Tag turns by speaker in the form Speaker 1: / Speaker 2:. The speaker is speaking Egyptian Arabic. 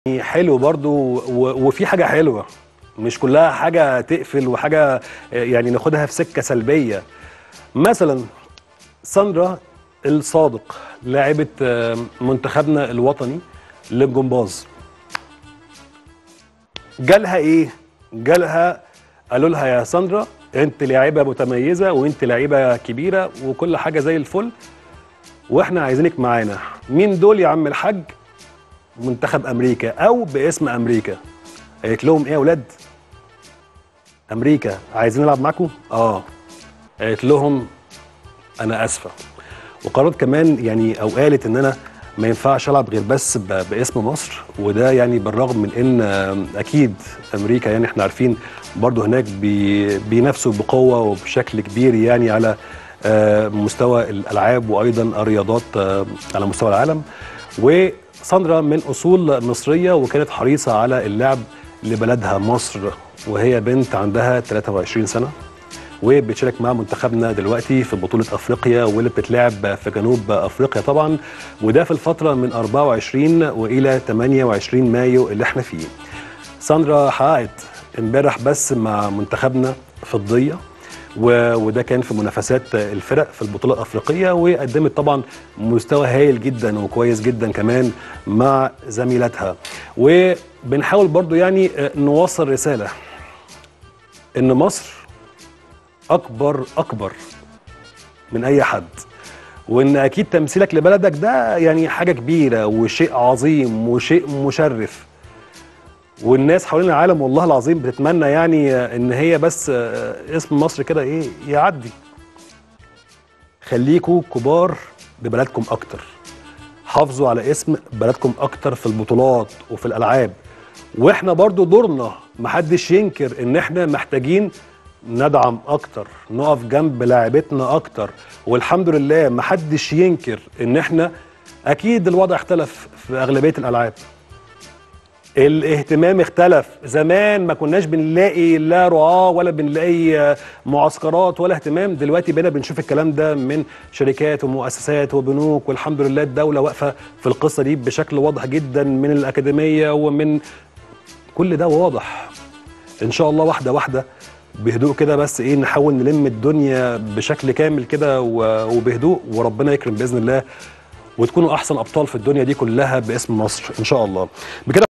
Speaker 1: حلو برضو و- وفي حاجة حلوة مش كلها حاجة تقفل وحاجة يعني ناخدها في سكة سلبية مثلا ساندرا الصادق لاعبة آه، منتخبنا الوطني للجمباز جالها ايه؟ جالها قالوا لها يا ساندرا انت لاعبة متميزة وانت لاعبة كبيرة وكل حاجة زي الفل واحنا عايزينك معانا مين دول يا عم الحاج؟ منتخب امريكا او باسم امريكا قالت لهم ايه يا اولاد امريكا عايزين نلعب معاكم اه قالت لهم انا اسفه وقررت كمان يعني او قالت ان انا ما ينفعش العب غير بس ب- باسم مصر وده يعني بالرغم من ان آم، اكيد امريكا يعني احنا عارفين برضو هناك بي بينافسوا بقوه وبشكل كبير يعني على آه، مستوى الالعاب وايضا الرياضات آه، على مستوى العالم وساندرا من اصول مصريه وكانت حريصه على اللعب لبلدها مصر وهي بنت عندها 23 سنه وبتشارك مع منتخبنا دلوقتي في بطولة أفريقيا واللي بتتلعب في جنوب أفريقيا طبعا وده في الفترة من 24 وإلى 28 مايو اللي احنا فيه ساندرا حققت امبارح بس مع منتخبنا فضية و- وده كان في منافسات الفرق في البطولة الأفريقية وقدمت طبعا مستوى هايل جدا وكويس جدا كمان مع زميلتها وبنحاول برضو يعني نوصل رسالة إن مصر اكبر اكبر من اي حد وان اكيد تمثيلك لبلدك ده يعني حاجه كبيره وشيء عظيم وشيء مشرف والناس حوالين العالم والله العظيم بتتمنى يعني ان هي بس اسم مصر كده ايه يعدي خليكوا كبار ببلدكم اكتر حافظوا على اسم بلدكم اكتر في البطولات وفي الالعاب واحنا برضو دورنا محدش ينكر ان احنا محتاجين ندعم اكتر نقف جنب لاعبتنا اكتر والحمد لله محدش ينكر ان احنا اكيد الوضع اختلف في اغلبيه الالعاب الاهتمام اختلف زمان ما كناش بنلاقي لا رعاة ولا بنلاقي آه، معسكرات ولا اهتمام دلوقتي بقينا بنشوف الكلام ده من شركات ومؤسسات وبنوك والحمد لله الدولة واقفة في القصة دي بشكل واضح جدا من الأكاديمية ومن كل ده واضح ان شاء الله واحده واحده بهدوء كده بس ايه نحاول نلم الدنيا بشكل كامل كده و- وبهدوء وربنا يكرم باذن الله وتكونوا احسن ابطال في الدنيا دي كلها باسم مصر ان شاء الله بكده